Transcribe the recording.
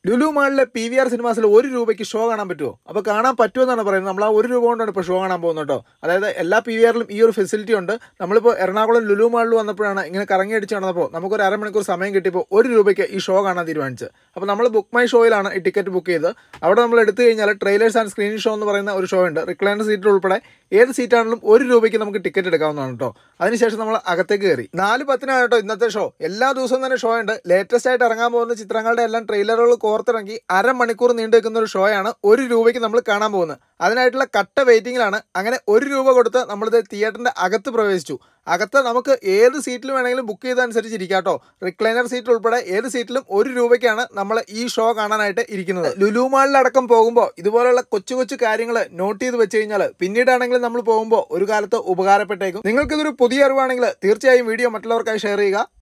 ലുലു മാളിലെ P V R സിനിമാസിൽ ഒരു രൂപയ്ക്ക് ഷോ കാണാൻ പറ്റുമോ അപ്പോൾ കാണാൻ പറ്റുമെന്നാണ് പറയുന്നത് നമ്മൾ ആ ഒരു രൂപ കൊണ്ടാണ് ഇപ്പോൾ ഷോ കാണാൻ പോകുന്നത് കേട്ടോ അതായത് എല്ലാ പി വി ആറിലും ഈ ഒരു ഫെസിലിറ്റി ഉണ്ട് നമ്മളിപ്പോൾ എറണാകുളം ലുലു മാളിൽ വന്നപ്പോഴാണ് ഇങ്ങനെ കറങ്ങി അടിച്ച് നടന്നപ്പോൾ നമുക്കൊരു അരമണിക്കൂർ സമയം കിട്ടിയപ്പോൾ ഒരു രൂപയ്ക്ക് ഈ ഷോ കാണാൻ തീരുമാനിച്ചത് അപ്പോൾ നമ്മൾ ബുക്ക് മൈ ഷോയിലാണ് ഈ ടിക്കറ്റ് ബുക്ക് ചെയ്തത് അവിടെ നമ്മൾ എടുത്തു കഴിഞ്ഞാൽ ട്രെയിലേഴ്സ് ആൻഡ് സ്ക്രീനിങ് ഷോ എന്ന് പറയുന്ന ഒരു ഷോ ഉണ്ട് റിക്ലൈനർ സീറ്റ് ഉൾപ്പെടെ ഏത് സീറ്റാണെങ്കിലും ഒരു രൂപയ്ക്ക് നമുക്ക് ടിക്കറ്റ് എടുക്കാവുന്നതാണ് കേട്ടോ അതിനുശേഷം നമ്മൾ അകത്തേക്ക് കയറി നാല് പത്തിനാണ് കേട്ടോ ഇന്നത്തെ ഷോ എല്ലാ ദിവസവും തന്നെ ഷോ ഉണ്ട് ലേറ്റസ്റ്റ് ആയിട്ട് ഇറങ്ങാൻ പോകുന്ന ചിത്രങ്ങളുടെ എല്ലാം ട്രെയിലറുകൾ കോർത്തിറങ്ങി അരമണിക്കൂർ നീണ്ടു നിൽക്കുന്ന ഒരു ഷോയാണ് ഒരു രൂപയ്ക്ക് നമ്മൾ കാണാൻ പോകുന്നത് അതിനായിട്ടുള്ള കട്ട വെയിറ്റിംഗിലാണ് അങ്ങനെ ഒരു രൂപ കൊടുത്ത് നമ്മളിത് തിയേറ്ററിന്റെ അകത്ത് പ്രവേശിച്ചു അകത്ത് നമുക്ക് ഏത് സീറ്റിൽ വേണമെങ്കിലും ബുക്ക് ചെയ്തനുസരിച്ച് ഇരിക്കാം കേട്ടോ റിക്ലൈനർ സീറ്റ് ഉൾപ്പെടെ ഏത് സീറ്റിലും ഒരു രൂപയ്ക്കാണ് നമ്മൾ ഈ ഷോ കാണാനായിട്ട് ഇരിക്കുന്നത് ലുലു മാളിലടക്കം പോകുമ്പോൾ ഇതുപോലുള്ള കൊച്ചു കൊച്ചു കാര്യങ്ങൾ നോട്ട് ചെയ്ത് വെച്ച് കഴിഞ്ഞാൽ പിന്നീടാണെങ്കിലും നമ്മൾ പോകുമ്പോൾ ഒരു കാലത്ത് ഉപകാരപ്പെട്ടേക്കും നിങ്ങൾക്കിതൊരു പുതിയ അറിവാണെങ്കിൽ തീർച്ചയായും വീഡിയോ മറ്റുള്ളവർക്കായി ഷെയർ ചെയ്യുക